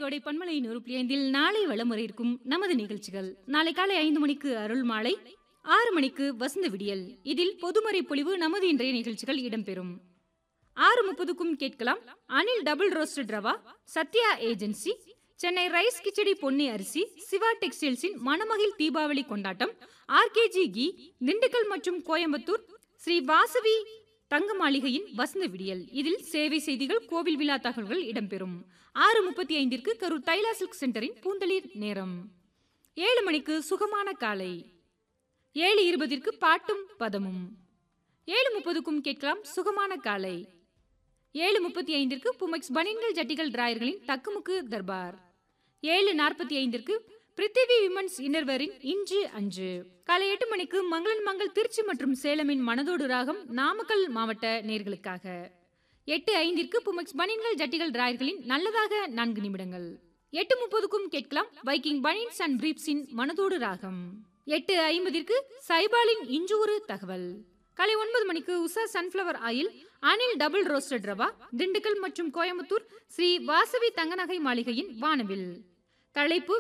கோடை பன்மலை நூறு புள்ளி ஐந்தில் நாளை வளமுறை இருக்கும் நமது நிகழ்ச்சிகள் நாளை காலை ஐந்து மணிக்கு அருள் மாலை ஆறு மணிக்கு வசந்த விடியல் இதில் பொதுமறை பொழிவு நமது இன்றைய நிகழ்ச்சிகள் இடம்பெறும் ஆறு முப்பதுக்கும் கேட்கலாம் Anil double roasted rava Sathya agency Chennai rice kichadi Ponni அரிசி சிவா டெக்ஸ்டைல்ஸின் மணமகிழ் தீபாவளி கொண்டாட்டம் ஆர்கேஜி கீ திண்டுக்கல் மற்றும் கோயம்புத்தூர் ஸ்ரீ வாசவி தங்க மாளிகையின் வசந்த விடியல் இதில் சேவை செய்திகள் கோவில் விழா தகவல்கள் இடம்பெறும் ஆறு முப்பத்தி ஐந்திற்கு கரூர் தைலா சில்க் சென்டரின் பூந்தளிர் நேரம் ஏழு மணிக்கு சுகமான காலை ஏழு இருபதிற்கு பாட்டும் பதமும் ஏழு முப்பதுக்கும் கேட்கலாம் சுகமான காலை ஏழு முப்பத்தி ஐந்திற்கு புமெக்ஸ் பனின்கள் ஜட்டிகள் டிராயர்களின் தக்குமுக்கு தர்பார் ஏழு நாற்பத்தி ஐந்திற்கு பிரித்திவி விமன்ஸ் இன்னர்வரின் இன்று அன்று காலை எட்டு மணிக்கு மங்களன் மங்கள் திருச்சி மற்றும் சேலமின் மனதோடு ராகம் நாமக்கல் மாவட்ட நேர்களுக்காக எட்டு ஐந்திற்கு புமெக்ஸ் பனின்கள் ஜட்டிகள் டிராயர்களின் நல்லதாக நான்கு நிமிடங்கள் எட்டு முப்பதுக்கும் கேட்கலாம் வைக்கிங் பனின்ஸ் அண்ட் பிரீப்ஸின் மனதோடு ராகம் எட்டு ஐம்பதிற்கு சைபாலின் இஞ்சூறு தகவல் காலை ஒன்பது மணிக்கு Usha sunflower oil Anil double roasted rava Dindigul மற்றும் கோயம்புத்தூர் ஸ்ரீ வாசவி தங்கநகை மாளிகையின் வானவில் தலைப்பு